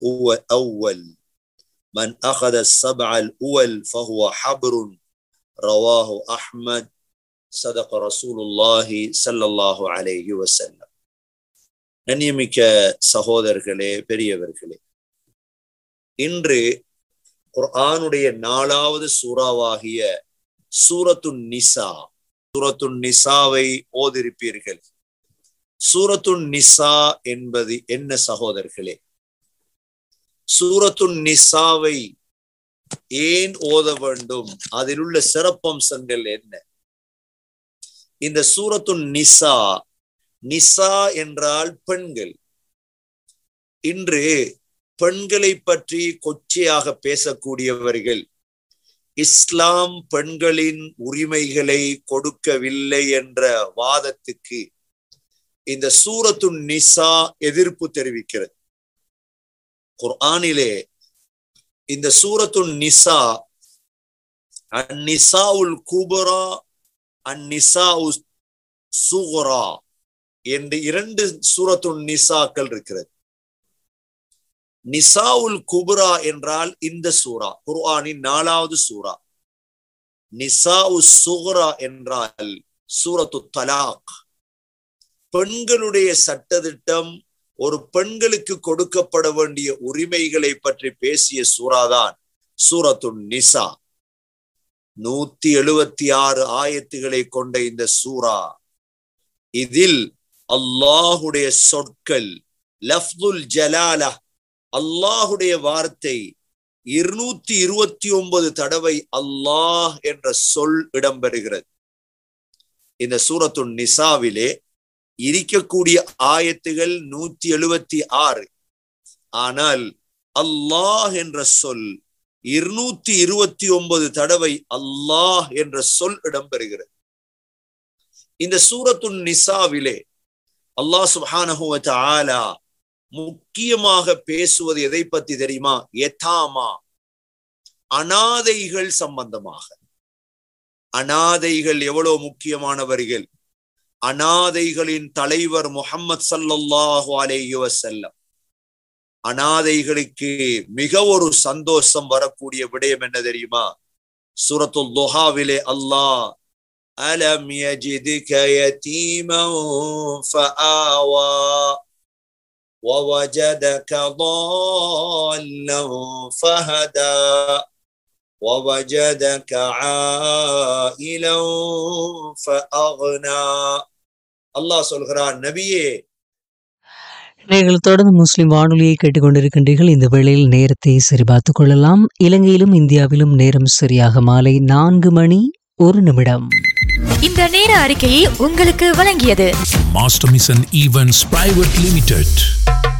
أول من أخذ السبع الأول فهو حبر رواه أحمد صدق رسول الله صلى الله عليه وسلم கண்ணியமிக்க சகோதரர்களே பெரியவர்களே இன்று குர்ஆனுடைய நாலாவது சூறாவாகிய சூரத்து நிசா சூரத்து நிசாவை ஓதிருப்பீர்கள் சூரத்து நிசா என்பது என்ன சகோதரர்களே சூரத்து நிசாவை ஏன் ஓத வேண்டும் அதில் உள்ள சிறப்பம்சங்கள் என்ன இந்த சூரத்து நிசா நிசா என்றால் பெண்கள் இன்று பெண்களை பற்றி கொச்சையாக பேசக்கூடியவர்கள் இஸ்லாம் பெண்களின் உரிமைகளை கொடுக்கவில்லை என்ற வாதத்துக்கு இந்த சூரத்து நிசா எதிர்ப்பு தெரிவிக்கிறது குர்ஆனிலே இந்த சூரத்து நிசா அந்நிசா உல் குபரா அந்நிசா சுகுரா என்று இரண்டு சூரத்து நிசாக்கள் இருக்கிறது நிசாவுல் குபுரா என்றால் இந்த சூரா குர்ஆனின் நாலாவது சூரா நிசாவு சுகுரா என்றால் சூரத்து தலாக் பெண்களுடைய சட்டத்திட்டம் ஒரு பெண்களுக்கு கொடுக்கப்பட வேண்டிய உரிமைகளை பற்றி பேசிய சூறாதான் சூரத்து நிசா நூத்தி எழுபத்தி ஆறு ஆயத்துகளை கொண்ட இந்த சூரா இதில் அல்லாஹுடைய சொற்கள் லஃப்துல் ஜலாலா அல்லாஹுடைய வார்த்தை இருநூத்தி இருபத்தி ஒன்பது தடவை அல்லாஹ் என்ற சொல் இடம்பெறுகிறது இந்த சூரத்து நிசாவிலே இருக்கக்கூடிய ஆயத்துகள் நூத்தி எழுபத்தி ஆறு ஆனால் அல்லாஹ் என்ற சொல் இருநூத்தி இருபத்தி ஒன்பது தடவை அல்லாஹ் என்ற சொல் இடம்பெறுகிறது இந்த சூரத்து நிசாவிலே அல்லாஹ் சுபானஹுவ ஆலா முக்கியமாக பேசுவது எதை பத்தி தெரியுமா எதாமா அனாதைகள் சம்பந்தமாக அனாதைகள் எவ்வளவு முக்கியமானவர்கள் அனாதைகளின் தலைவர் முகம்மது சல்லல்லாஹு அலேஹி வசல்லம் அனாதைகளுக்கு மிக ஒரு சந்தோஷம் வரக்கூடிய விடயம் என்ன தெரியுமா சூரத்துல் துஹாவிலே அல்லாஹ் அலம் யஜிதுக யதீமா ஃபஆவா ووجدك ضالا فهدى ووجدك عائلا فأغنى அல்லாஹ் சொல்கிறான் நபியே நீங்கள் தொடர்ந்து முஸ்லிம் வானொலியை கேட்டுக்கொண்டிருக்கின்றீர்கள் இந்த வேளையில் நேரத்தை சரிபார்த்துக் கொள்ளலாம் இலங்கையிலும் இந்தியாவிலும் நேரம் சரியாக மாலை நான்கு மணி ஒரு நிமிடம் இந்த நேர அறிக்கையை உங்களுக்கு வழங்கியது Master Mission Events Private Limited.